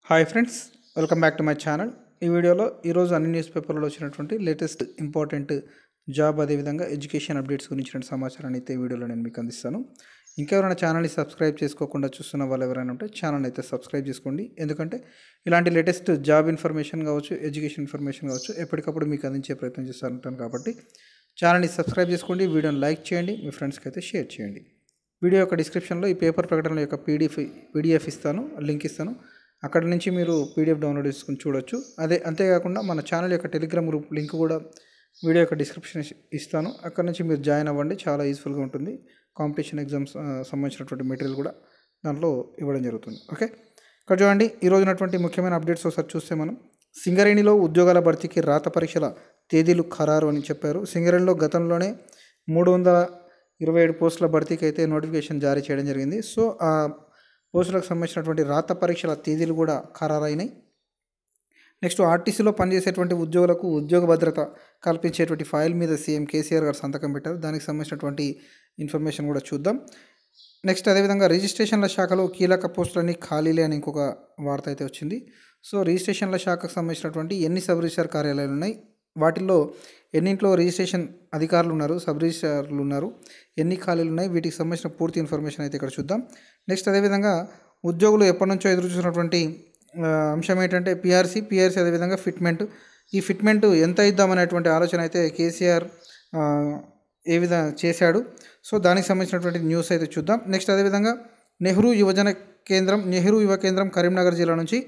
hi friends welcome back to my channel ఈ వీడియోలో ఈరోజు అన్ని న్యూస్ పేపర్లో వచ్చినటువంటి లేటెస్ట్ ఇంపార్టెంట్ జాబ్ అదేవిధంగా ఎడ్యుకేషన్ అప్డేట్స్ గురించిన సమాచారాన్ని అయితే ఈ వీడియోలో నేను మీకు అందిస్తాను ఇంకెవరైనా ఛానల్ని సబ్స్క్రైబ్ చేసుకోకుండా చూస్తున్న వాళ్ళు ఎవరైనా ఉంటే ఛానల్ అయితే సబ్స్క్రైబ్ చేసుకోండి ఎందుకంటే ఇలాంటి లేటెస్ట్ జాబ్ ఇన్ఫర్మేషన్ కావచ్చు ఎడ్యుకేషన్ ఇన్ఫర్మేషన్ కావచ్చు ఎప్పటికప్పుడు మీకు అందించే ప్రయత్నం చేస్తూ ఉంటాను కాబట్టి ఛానల్ని సబ్స్క్రైబ్ చేసుకోండి వీడియోని లైక్ చేయండి మీ ఫ్రెండ్స్కి అయితే షేర్ చేయండి వీడియో యొక్క డిస్క్రిప్షన్లో ఈ పేపర్ ప్రకటనల యొక్క పీడిఎఫ్ పీడిఎఫ్ ఇస్తాను లింక్ ఇస్తాను అక్కడ నుంచి మీరు పీడిఎఫ్ డౌన్లోడ్ చేసుకుని చూడొచ్చు అదే అంతేకాకుండా మన ఛానల్ యొక్క టెలిగ్రామ్ గ్రూప్ లింక్ కూడా వీడియో యొక్క డిస్క్రిప్షన్ ఇస్తాను అక్కడ నుంచి మీరు జాయిన్ అవ్వండి చాలా యూస్ఫుల్గా ఉంటుంది కాంపిటీషన్ ఎగ్జామ్స్ ఆ, సంబంధించినటువంటి మెటీరియల్ కూడా దాంట్లో ఇవ్వడం జరుగుతుంది ఓకే ఇక్కడ చూడండి ఈ రోజునటువంటి ముఖ్యమైన అప్డేట్స్ ఒకసారి చూస్తే మనం సింగరేణిలో ఉద్యోగాల భర్తీకి రాత పరీక్షల తేదీలు ఖరారు అని చెప్పారు సింగరేణిలో గతంలోనే మూడు వందల ఇరవై ఏడు పోస్టుల భర్తీకి అయితే నోటిఫికేషన్ జారీ చేయడం జరిగింది సో ఆ పోస్టులకు సంబంధించినటువంటి రాత పరీక్షల తేదీలు కూడా ఖరారైనాయి నెక్స్ట్ ఆర్టీసీలో పనిచేసేటువంటి ఉద్యోగులకు ఉద్యోగ భద్రత కల్పించేటువంటి ఫైల్ మీద సీఎం కేసీఆర్ గారు సంతకం పెట్టారు దానికి సంబంధించినటువంటి ఇన్ఫర్మేషన్ కూడా చూద్దాం నెక్స్ట్ అదేవిధంగా రిజిస్ట్రేషన్ల శాఖలో కీలక పోస్టులని ఖాళీలే అని ఇంకొక వార్త అయితే వచ్చింది సో రిజిస్ట్రేషన్ల శాఖకు సంబంధించినటువంటి ఎన్ని సబ్ రిజిస్టార్ కార్యాలయాలు ఉన్నాయి వాటిల్లో ఎన్నింట్లో రిజిస్ట్రేషన్ అధికారులు ఉన్నారు సబ్ రిజిస్టార్లు ఉన్నారు ఎన్ని ఖాళీలు ఉన్నాయి వీటికి సంబంధించిన పూర్తి ఇన్ఫర్మేషన్ అయితే ఇక్కడ చూద్దాం నెక్స్ట్ అదేవిధంగా ఉద్యోగులు ఎప్పటి నుంచో ఎదురు చూసినటువంటి ఆ, అంశం ఏంటంటే పిఆర్సీ పిఆర్సీ అదేవిధంగా ఫిట్మెంట్ ఈ ఫిట్మెంట్ ఎంత ఇద్దామనేటువంటి ఆలోచన అయితే కేసీఆర్ ఆ, ఏ విధంగా చేశాడు సో దానికి సంబంధించినటువంటి న్యూస్ అయితే చూద్దాం నెక్స్ట్ అదేవిధంగా నెహ్రూ యువజన కేంద్రం నెహ్రూ యువ కేంద్రం కరీంనగర్ జిల్లా నుంచి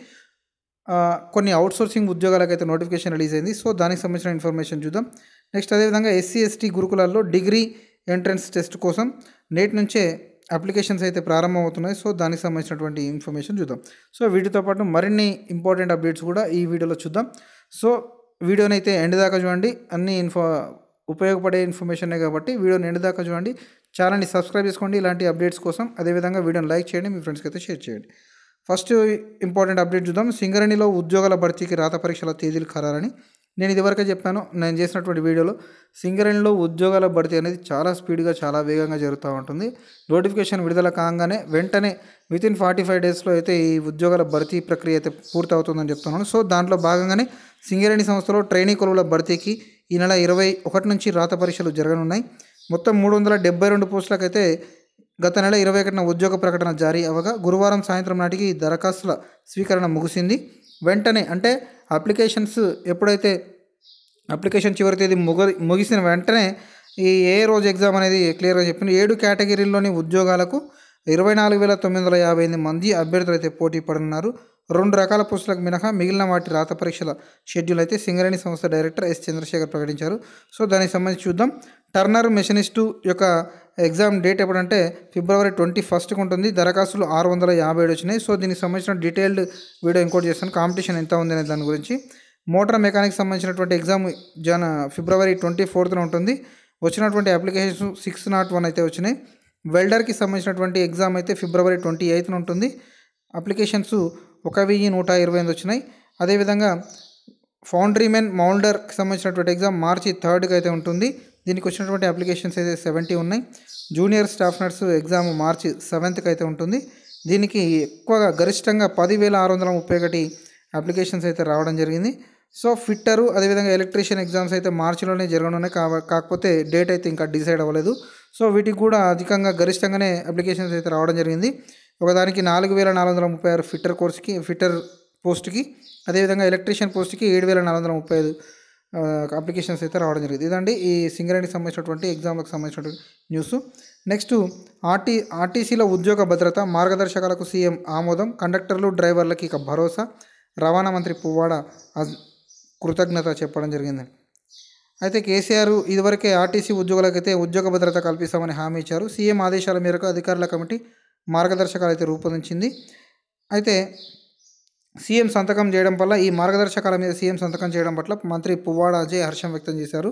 ఆ, కొన్ని అవుట్సోర్సింగ్ ఉద్యోగాలకు అయితే నోటిఫికేషన్ రిలీజ్ అయింది సో దానికి సంబంధించిన ఇన్ఫర్మేషన్ చూద్దాం నెక్స్ట్ అదేవిధంగా ఎస్సీ ఎస్టీ గురుకులాల్లో డిగ్రీ ఎంట్రన్స్ టెస్ట్ కోసం నేటి నుంచే అప్లికేషన్స్ అయితే ప్రారంభమవుతున్నాయి సో దానికి సంబంధించినటువంటి ఇన్ఫర్మేషన్ చూద్దాం సో వీటితో పాటు మరిన్ని ఇంపార్టెంట్ అప్డేట్స్ కూడా ఈ వీడియోలో చూద్దాం సో వీడియోని అయితే ఎండ్ దాకా చూడండి అన్ని ఇన్ఫో ఉపయోగపడే ఇన్ఫర్మేషనే కాబట్టి వీడియోని ఎండ్ దాకా చూడండి ఛానల్ని సబ్స్క్రైబ్ చేసుకోండి ఇలాంటి అప్డేట్స్ కోసం అదేవిధంగా వీడియోని లైక్ చేయండి మీ ఫ్రెండ్స్కి అయితే షేర్ చేయండి ఫస్ట్ ఇంపార్టెంట్ అప్డేట్ చూద్దాం సింగరేణిలో ఉద్యోగాల భర్తీకి రాత పరీక్షల తేదీలు ఖరారని నేను ఇదివరకే చెప్పాను నేను చేసినటువంటి వీడియోలో సింగరేణిలో ఉద్యోగాల భర్తీ అనేది చాలా స్పీడ్గా చాలా వేగంగా జరుగుతూ ఉంటుంది నోటిఫికేషన్ విడుదల కాగానే వెంటనే విత్ ఇన్ ఫార్టీ ఫైవ్ డేస్లో అయితే ఈ ఉద్యోగాల భర్తీ ప్రక్రియ అయితే పూర్తవుతుందని చెప్తున్నాను సో దాంట్లో భాగంగానే సింగరేణి సంస్థలో ట్రైనీ కొలువుల భర్తీకి ఈ నెల ఇరవై ఒకటి నుంచి రాత పరీక్షలు జరగనున్నాయి మొత్తం మూడు వందల డెబ్బై రెండు పోస్టులకైతే గత నెల ఇరవై ఒకటిన ఉద్యోగ ప్రకటన జారీ అవ్వగా గురువారం సాయంత్రం నాటికి దరఖాస్తుల స్వీకరణ ముగిసింది వెంటనే అంటే అప్లికేషన్స్ ఎప్పుడైతే అప్లికేషన్ చివరి తేదీ ముగ ముగిసిన వెంటనే ఈ ఏ రోజు ఎగ్జామ్ అనేది క్లియర్గా చెప్పింది ఏడు కేటగిరీల్లోని ఉద్యోగాలకు ఇరవై నాలుగు వేల తొమ్మిది వందల యాభై ఎనిమిది మంది అభ్యర్థులు అయితే పోటీ పడనున్నారు రెండు రకాల పోస్టులకు మినహా మిగిలిన వాటి రాత పరీక్షల షెడ్యూల్ అయితే సింగరేణి సంస్థ డైరెక్టర్ ఎస్ చంద్రశేఖర్ ప్రకటించారు సో దానికి సంబంధించి చూద్దాం టర్నర్ మెషినిస్టు యొక్క ఎగ్జామ్ డేట్ ఎప్పుడంటే ఫిబ్రవరి ట్వంటీ ఫస్ట్కి ఉంటుంది దరఖాస్తులు ఆరు వందల యాభై ఏడు వచ్చినాయి సో దీనికి సంబంధించిన డీటెయిల్డ్ వీడియో ఇంకోటి చేస్తాను కాంపిటీషన్ ఎంత ఉంది అనే దాని గురించి మోటార్ మెకానిక్ సంబంధించినటువంటి ఎగ్జామ్ జన ఫిబ్రవరి ట్వంటీ ఫోర్త్న ఉంటుంది వచ్చినటువంటి అప్లికేషన్స్ సిక్స్ నాట్ వన్ అయితే వచ్చినాయి వెల్డర్కి సంబంధించినటువంటి ఎగ్జామ్ అయితే ఫిబ్రవరి ట్వంటీ ఎయిత్న ఉంటుంది అప్లికేషన్స్ ఒక వెయ్యి నూట ఇరవై ఎనిమిది వచ్చినాయి అదేవిధంగా ఫౌండ్రీమెన్ మౌల్డర్కి సంబంధించినటువంటి ఎగ్జామ్ మార్చి థర్డ్కి అయితే ఉంటుంది దీనికి వచ్చినటువంటి అప్లికేషన్స్ అయితే సెవెంటీ ఉన్నాయి junior staff nurse exam March సెవెంత్కి అయితే ఉంటుంది దీనికి ఎక్కువగా గరిష్టంగా పదివేల ఆరు వందల ముప్పై ఒకటి అప్లికేషన్స్ అయితే రావడం జరిగింది సో ఫిట్టరు అదేవిధంగా ఎలక్ట్రీషియన్ ఎగ్జామ్స్ అయితే మార్చిలోనే జరగనున్నాయి కా- కాకపోతే డేట్ అయితే ఇంకా డిసైడ్ అవ్వలేదు సో వీటికి కూడా అధికంగా గరిష్టంగానే అప్లికేషన్స్ అయితే రావడం జరిగింది ఒకదానికి నాలుగు వేల నాలుగు వందల ముప్పై ఆరు ఫిట్టర్ కోర్స్కి ఫిట్టర్ పోస్ట్కి అదేవిధంగా ఎలక్ట్రీషియన్ పోస్ట్కి ఏడు వేల నాలుగు వందల ముప్పై ఐదు ఆ, అప్లికేషన్స్ అయితే రావడం జరిగింది ఇదండి ఈ సింగరేణికి సంబంధించినటువంటి ఎగ్జామ్లకు సంబంధించినటువంటి న్యూస్ నెక్స్ట్ ఆర్టీ ఆర్టీసీలో ఉద్యోగ భద్రత మార్గదర్శకాలకు సీఎం ఆమోదం కండక్టర్లు డ్రైవర్లకి ఇక భరోసా రవాణా మంత్రి పువ్వాడ అజ్- కృతజ్ఞత చెప్పడం జరిగింది అయితే కేసీఆర్ ఇదివరకే ఆర్టీసీ ఉద్యోగులకైతే ఉద్యోగ భద్రత కల్పిస్తామని హామీ ఇచ్చారు సీఎం ఆదేశాల మేరకు అధికారుల కమిటీ మార్గదర్శకాలు అయితే రూపొందించింది అయితే సీఎం సంతకం చేయడం వల్ల ఈ మార్గదర్శకాల మీద సీఎం సంతకం చేయడం పట్ల మంత్రి పువ్వాడ అజయ్ హర్షం వ్యక్తం చేశారు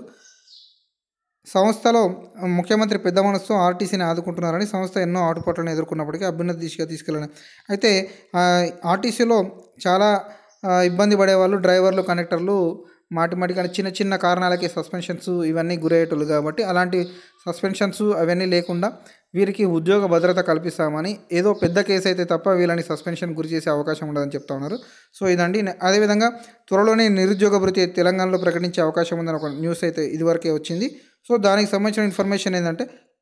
సంస్థలో ముఖ్యమంత్రి పెద్ద మనసుతో ఆర్టీసీని ఆదుకుంటున్నారని సంస్థ ఎన్నో ఆటుపోట్లను ఎదుర్కొన్నప్పటికీ అభ్యున్నతి దిశగా తీసుకెళ్ళాలని అయితే ఆ, ఆర్టీసీలో చాలా ఆ, ఇబ్బంది పడేవాళ్ళు డ్రైవర్లు కండక్టర్లు మాటి మాటికి చిన్న చిన్న కారణాలకి సస్పెన్షన్స్ ఇవన్నీ గురయ్యేటోళ్ళు కాబట్టి అలాంటి సస్పెన్షన్స్ అవన్నీ లేకుండా వీరికి ఉద్యోగ భద్రత కల్పిస్తామని ఏదో పెద్ద కేసు అయితే తప్ప వీళ్ళని సస్పెన్షన్ గురి చేసే అవకాశం ఉండదని చెప్తా ఉన్నారు సో ఇదండి అదేవిధంగా త్వరలోనే నిరుద్యోగ భృతి తెలంగాణలో ప్రకటించే అవకాశం ఉందని ఒక న్యూస్ అయితే ఇదివరకే వచ్చింది సో దానికి సంబంధించిన ఇన్ఫర్మేషన్ ఏంటంటే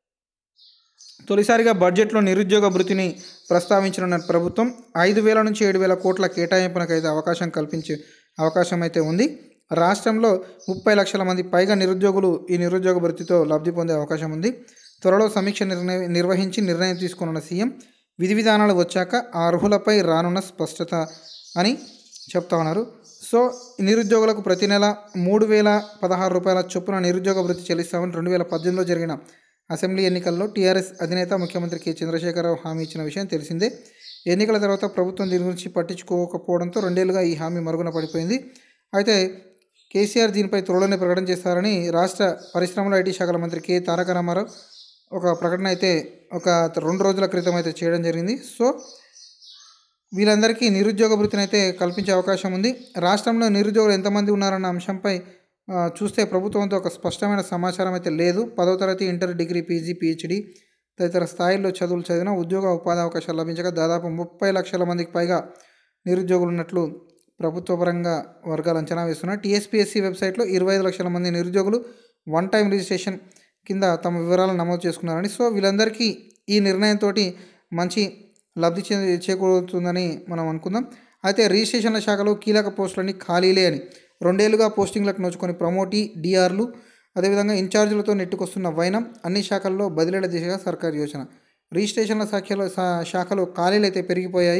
తొలిసారిగా బడ్జెట్లో నిరుద్యోగ భృతిని ప్రస్తావించనున్న ప్రభుత్వం ఐదు వేల నుంచి ఏడు వేల కోట్ల కేటాయింపునకైతే అవకాశం కల్పించే అవకాశం అయితే ఉంది రాష్ట్రంలో ముప్పై లక్షల మంది పైగా నిరుద్యోగులు ఈ నిరుద్యోగ భృతితో లబ్ధి పొందే అవకాశం ఉంది త్వరలో సమీక్ష నిర్ణయం నిర్వహించి నిర్ణయం తీసుకున్న సీఎం విధి విధానాలు వచ్చాక ఆ అర్హులపై రానున్న స్పష్టత అని చెప్తా ఉన్నారు సో నిరుద్యోగులకు ప్రతి నెల మూడు వేల పదహారు రూపాయల చొప్పున నిరుద్యోగ భృతి చెల్లిస్తామని రెండు వేల పద్దెనిమిదిలో జరిగిన అసెంబ్లీ ఎన్నికల్లో టీఆర్ఎస్ అధినేత ముఖ్యమంత్రి కె చంద్రశేఖరరావు హామీ ఇచ్చిన విషయం తెలిసిందే ఎన్నికల తర్వాత ప్రభుత్వం దీని గురించి పట్టించుకోకపోవడంతో రెండేళ్లుగా ఈ హామీ మరుగున పడిపోయింది అయితే కేసీఆర్ దీనిపై త్వరలోనే ప్రకటన చేస్తారని రాష్ట్ర పరిశ్రమల ఐటీ శాఖల మంత్రి కె తారక రామారావు ఒక ప్రకటన అయితే ఒక రెండు రోజుల క్రితం అయితే చేయడం జరిగింది సో వీళ్ళందరికీ నిరుద్యోగ భృతిని అయితే కల్పించే అవకాశం ఉంది రాష్ట్రంలో నిరుద్యోగులు ఎంతమంది ఉన్నారన్న అంశంపై ఆ, చూస్తే ప్రభుత్వంతో ఒక స్పష్టమైన సమాచారం అయితే లేదు పదో తరగతి ఇంటర్ డిగ్రీ పీజీ పిహెచ్డి తదితర స్థాయిల్లో చదువులు చదివిన ఉద్యోగ ఉపాధి అవకాశాలు లభించక దాదాపు ముప్పై లక్షల మందికి పైగా నిరుద్యోగులు ఉన్నట్లు ప్రభుత్వ పరంగా వర్గాలు అంచనా వేస్తున్నాయి టీఎస్పీఎస్సీ వెబ్సైట్లో ఇరవై ఐదు లక్షల మంది నిరుద్యోగులు వన్ టైం రిజిస్ట్రేషన్ కింద తమ వివరాలను నమోదు చేసుకున్నారని సో వీళ్ళందరికీ ఈ నిర్ణయంతో మంచి లబ్ధి చే చేకూరుతుందని మనం అనుకుందాం అయితే రిజిస్ట్రేషన్ల శాఖలో కీలక పోస్టులన్నీ ఖాళీలే అని రెండేళ్లుగా పోస్టింగ్లకు నోచుకొని ప్రమోటీ డిఆర్లు అదేవిధంగా ఇన్ఛార్జీలతో నెట్టుకొస్తున్న వైనం అన్ని శాఖల్లో బదిలీల దిశగా సర్కార్ యోచన రిజిస్ట్రేషన్ల శాఖలో శా- శాఖలో ఖాళీలు అయితే పెరిగిపోయాయి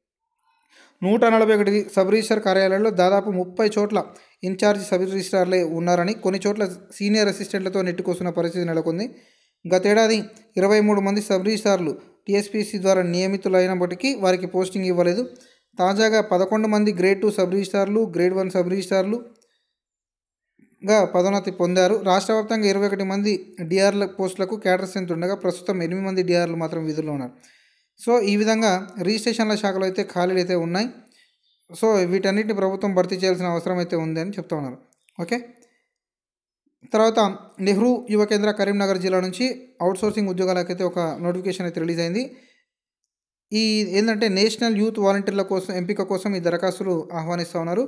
నూట నలభై ఒకటి సబ్ రిజిస్టర్ కార్యాలయాల్లో దాదాపు ముప్పై చోట్ల ఇన్ఛార్జ్ సబ్ రిజిస్ట్రార్లే ఉన్నారని కొన్ని చోట్ల సీనియర్ అసిస్టెంట్లతో నెట్టుకొస్తున్న పరిస్థితి నెలకొంది గతేడాది ఇరవై మూడు మంది సబ్ రిజిస్ట్రార్లు టీఎస్పీసీ ద్వారా నియమితులైనప్పటికీ వారికి పోస్టింగ్ ఇవ్వలేదు తాజాగా పదకొండు మంది గ్రేడ్ టూ సబ్ రిజిస్ట్రార్లు గ్రేడ్ వన్ సబ్ రిజిస్ట్రార్లు గా పదోన్నతి పొందారు రాష్ట్ర వ్యాప్తంగా ఇరవై ఒకటి మంది డిఆర్ల పోస్టులకు క్యాడర్ స్ట్రెంత్ ఉండగా ప్రస్తుతం ఎనిమిది మంది డిఆర్లు మాత్రం విధుల్లో ఉన్నారు సో ఈ విధంగా రిజిస్ట్రేషన్ల శాఖలో అయితే ఖాళీలు అయితే ఉన్నాయి సో వీటన్నిటిని ప్రభుత్వం భర్తీ చేయాల్సిన అవసరం అయితే ఉంది అని చెప్తా ఉన్నారు ఓకే తర్వాత నెహ్రూ యువ కేంద్ర కరీంనగర్ జిల్లా నుంచి అవుట్సోర్సింగ్ ఉద్యోగాలకైతే ఒక నోటిఫికేషన్ అయితే రిలీజ్ అయింది ఈ ఏంటంటే నేషనల్ యూత్ వాలంటీర్ల కోసం ఎంపిక కోసం ఈ దరఖాస్తులు ఆహ్వానిస్తూ ఉన్నారు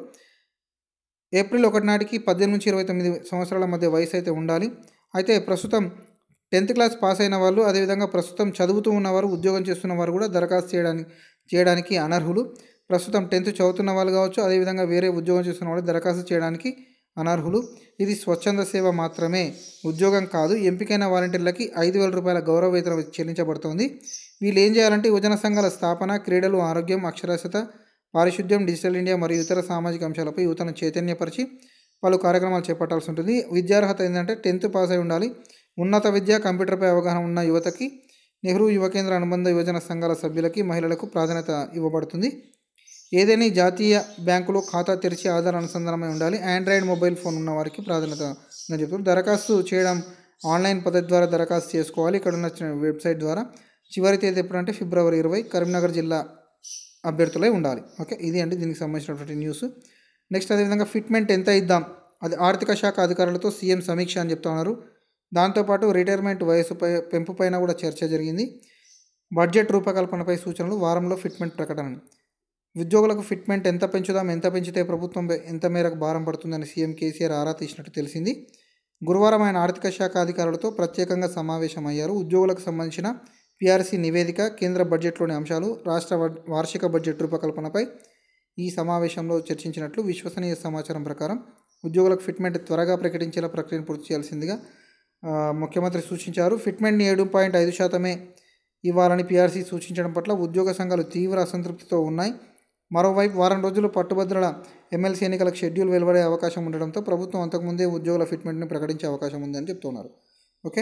ఏప్రిల్ ఒకటి నాటికి పద్దెనిమిది నుంచి ఇరవై తొమ్మిది సంవత్సరాల మధ్య వయసు అయితే ఉండాలి అయితే ప్రస్తుతం టెన్త్ క్లాస్ పాస్ అయిన వాళ్ళు అదేవిధంగా ప్రస్తుతం చదువుతూ ఉన్నవారు ఉద్యోగం చేస్తున్న వారు కూడా దరఖాస్తు చేయడానికి చేయడానికి అనర్హులు ప్రస్తుతం టెన్త్ చదువుతున్న వాళ్ళు కావచ్చు అదేవిధంగా వేరే ఉద్యోగం చేస్తున్న వాళ్ళు దరఖాస్తు చేయడానికి అనర్హులు ఇది స్వచ్ఛంద సేవ మాత్రమే ఉద్యోగం కాదు ఎంపికైన వాలంటీర్లకి ఐదు వేల రూపాయల గౌరవ వేతనం చెల్లించబడుతోంది వీళ్ళు ఏం చేయాలంటే యువజన సంఘాల స్థాపన క్రీడలు ఆరోగ్యం అక్షరాస్యత పారిశుద్ధ్యం డిజిటల్ ఇండియా మరియు ఇతర సామాజిక అంశాలపై యువతను చైతన్యపరిచి పలు కార్యక్రమాలు చేపట్టాల్సి ఉంటుంది విద్యార్హత ఏంటంటే టెన్త్ పాస్ అయి ఉండాలి ఉన్నత విద్య కంప్యూటర్పై అవగాహన ఉన్న యువతకి నెహ్రూ యువ కేంద్ర అనుబంధ యువజన సంఘాల సభ్యులకి మహిళలకు ప్రాధాన్యత ఇవ్వబడుతుంది ఏదైనా జాతీయ బ్యాంకులో ఖాతా తెరిచి ఆధార్ అనుసంధానమై ఉండాలి ఆండ్రాయిడ్ మొబైల్ ఫోన్ ఉన్న వారికి ప్రాధాన్యత ఉందని చెప్తున్నారు దరఖాస్తు చేయడం ఆన్లైన్ పద్ధతి ద్వారా దరఖాస్తు చేసుకోవాలి ఇక్కడ ఉన్న చి- వెబ్సైట్ ద్వారా చివరి తేదీ ఎప్పుడంటే ఫిబ్రవరి ఇరవై కరీంనగర్ జిల్లా అభ్యర్థులై ఉండాలి ఓకే ఇది అండి దీనికి సంబంధించినటువంటి న్యూస్ నెక్స్ట్ అదేవిధంగా ఫిట్మెంట్ ఎంత ఇద్దాం అది ఆర్థిక శాఖ అధికారులతో సీఎం సమీక్ష అని చెప్తా ఉన్నారు దాంతోపాటు రిటైర్మెంట్ వయసుపై పెంపు పైన కూడా చర్చ జరిగింది బడ్జెట్ రూపకల్పనపై సూచనలు వారంలో ఫిట్మెంట్ ప్రకటన ఉద్యోగులకు ఫిట్మెంట్ ఎంత పెంచుదాం ఎంత పెంచితే ప్రభుత్వం ఎంత మేరకు భారం పడుతుందని సీఎం కేసీఆర్ ఆరా తీసినట్టు తెలిసింది గురువారం ఆయన ఆర్థిక శాఖ అధికారులతో ప్రత్యేకంగా సమావేశమయ్యారు ఉద్యోగులకు సంబంధించిన పిఆర్సీ నివేదిక కేంద్ర బడ్జెట్లోని అంశాలు రాష్ట్ర వడ్- వార్షిక బడ్జెట్ రూపకల్పనపై ఈ సమావేశంలో చర్చించినట్లు విశ్వసనీయ సమాచారం ప్రకారం ఉద్యోగులకు ఫిట్మెంట్ త్వరగా ప్రకటించేలా ప్రక్రియను పూర్తి చేయాల్సిందిగా ఆ, ముఖ్యమంత్రి సూచించారు ఫిట్మెంట్ని ఏడు పాయింట్ ఐదు శాతమే ఇవ్వాలని పీఆర్సీ సూచించడం పట్ల ఉద్యోగ సంఘాలు తీవ్ర అసంతృప్తితో ఉన్నాయి మరోవైపు వారం రోజులు పట్టుభద్రుల ఎమ్మెల్సీ ఎన్నికలకు షెడ్యూల్ వెలువడే అవకాశం ఉండడంతో ప్రభుత్వం అంతకుముందే ఉద్యోగుల ఫిట్మెంట్ని ప్రకటించే అవకాశం ఉందని చెప్తున్నారు ఓకే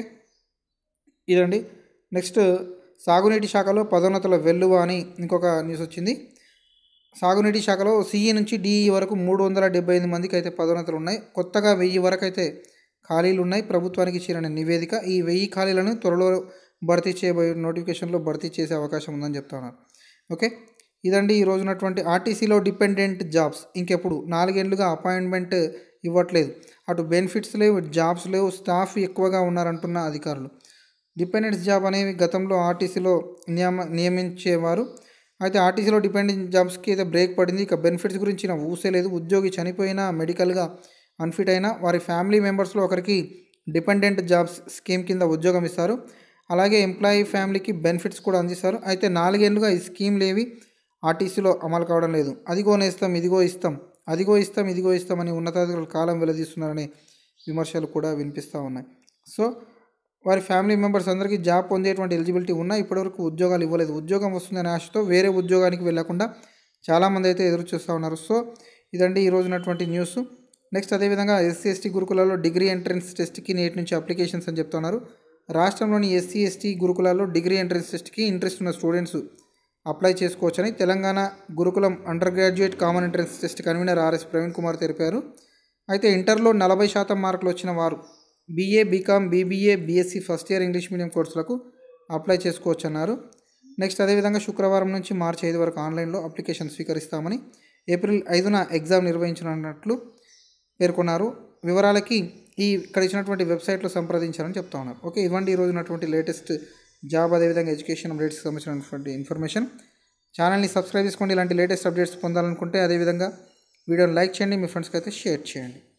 ఇదండి నెక్స్ట్ సాగునీటి శాఖలో పదోన్నతుల వెల్లువ అని ఇంకొక న్యూస్ వచ్చింది సాగునీటి శాఖలో సిఈ నుంచి డిఈ వరకు మూడు వందల డెబ్బై ఎనిమిది మందికి అయితే పదోన్నతులు ఉన్నాయి కొత్తగా వెయ్యి వరకు అయితే ఖాళీలు ఉన్నాయి ప్రభుత్వానికి ఇచ్చిన నివేదిక ఈ వెయ్యి ఖాళీలను త్వరలో భర్తీ చేయబోయే నోటిఫికేషన్లో భర్తీ చేసే అవకాశం ఉందని చెప్తున్నారు ఓకే ఇదండి ఈ రోజునటువంటి ఆర్టీసీలో డిపెండెంట్ జాబ్స్ ఇంకెప్పుడు నాలుగేళ్లుగా అపాయింట్మెంట్ ఇవ్వట్లేదు అటు బెనిఫిట్స్ లేవు జాబ్స్ లేవు స్టాఫ్ ఎక్కువగా ఉన్నారంటున్న అధికారులు డిపెండెంట్స్ జాబ్ అనేవి గతంలో ఆర్టీసీలో నియమ నియమించేవారు అయితే ఆర్టీసీలో డిపెండెంట్ జాబ్స్కి అయితే బ్రేక్ పడింది ఇక బెనిఫిట్స్ గురించి నా ఊసే లేదు ఉద్యోగి చనిపోయినా మెడికల్గా అన్ఫిట్ అయినా వారి ఫ్యామిలీ మెంబర్స్లో ఒకరికి డిపెండెంట్ జాబ్స్ స్కీమ్ కింద ఉద్యోగం ఇస్తారు అలాగే ఎంప్లాయీ ఫ్యామిలీకి బెనిఫిట్స్ కూడా అందిస్తారు అయితే నాలుగేళ్లుగా ఈ స్కీమ్లు ఏవి ఆర్టీసీలో అమలు కావడం లేదు అదిగో నేస్తాం ఇదిగో ఇస్తాం అదిగో ఇస్తాం ఇదిగో ఇస్తామని ఉన్నతాధికారులు కాలం వెల్లదీస్తున్నారనే విమర్శలు కూడా వినిపిస్తూ ఉన్నాయి సో వారి ఫ్యామిలీ మెంబర్స్ అందరికీ జాబ్ పొందేటువంటి ఎలిజిబిలిటీ ఉన్నా ఇప్పటివరకు ఉద్యోగాలు ఇవ్వలేదు ఉద్యోగం వస్తుందనే ఆశతో వేరే ఉద్యోగానికి వెళ్లకుండా చాలామంది అయితే ఎదురు చూస్తూ ఉన్నారు సో ఇదండి ఈ రోజునటువంటి న్యూస్ నెక్స్ట్ అదేవిధంగా ఎస్సీ ఎస్టీ గురుకులాల్లో డిగ్రీ ఎంట్రన్స్ టెస్ట్కి నేటి నుంచి అప్లికేషన్స్ అని చెప్తున్నారు రాష్ట్రంలోని ఎస్సీ ఎస్టీ గురుకులాల్లో డిగ్రీ ఎంట్రన్స్ టెస్ట్కి ఇంట్రెస్ట్ ఉన్న స్టూడెంట్స్ అప్లై చేసుకోవచ్చని Telangana Gurukulam undergraduate common entrance test convener RS Praveen Kumar తెలిపారు అయితే ఇంటర్లో నలభై శాతం మార్కులు వచ్చిన వారు BA BCom BBA BSc first year English medium కోర్సులకు అప్లై చేసుకోవచ్చు అన్నారు నెక్స్ట్ అదేవిధంగా శుక్రవారం నుంచి మార్చి ఐదు వరకు ఆన్లైన్లో అప్లికేషన్ స్వీకరిస్తామని ఏప్రిల్ ఐదున ఎగ్జామ్ నిర్వహించనున్నట్లు పేర్కొన్నారు వివరాలకి ఈ ఇక్కడ ఇచ్చినటువంటి వెబ్సైట్లో సంప్రదించాలని చెప్తా ఉన్నారు ఓకే ఇవ్వండి ఈ రోజు ఉన్నటువంటి లేటెస్ట్ జాబ్ అదేవిధంగా ఎడ్యుకేషన్ అప్డేట్స్కి సంబంధించినటువంటి ఇన్ఫర్మేషన్ ఛానల్ని సబ్స్క్రైబ్ చేసుకోండి ఇలాంటి లేటెస్ట్ అప్డేట్స్ పొందాలనుకుంటే అదేవిధంగా వీడియోని లైక్ చేయండి మీ ఫ్రెండ్స్కి అయితే షేర్ చేయండి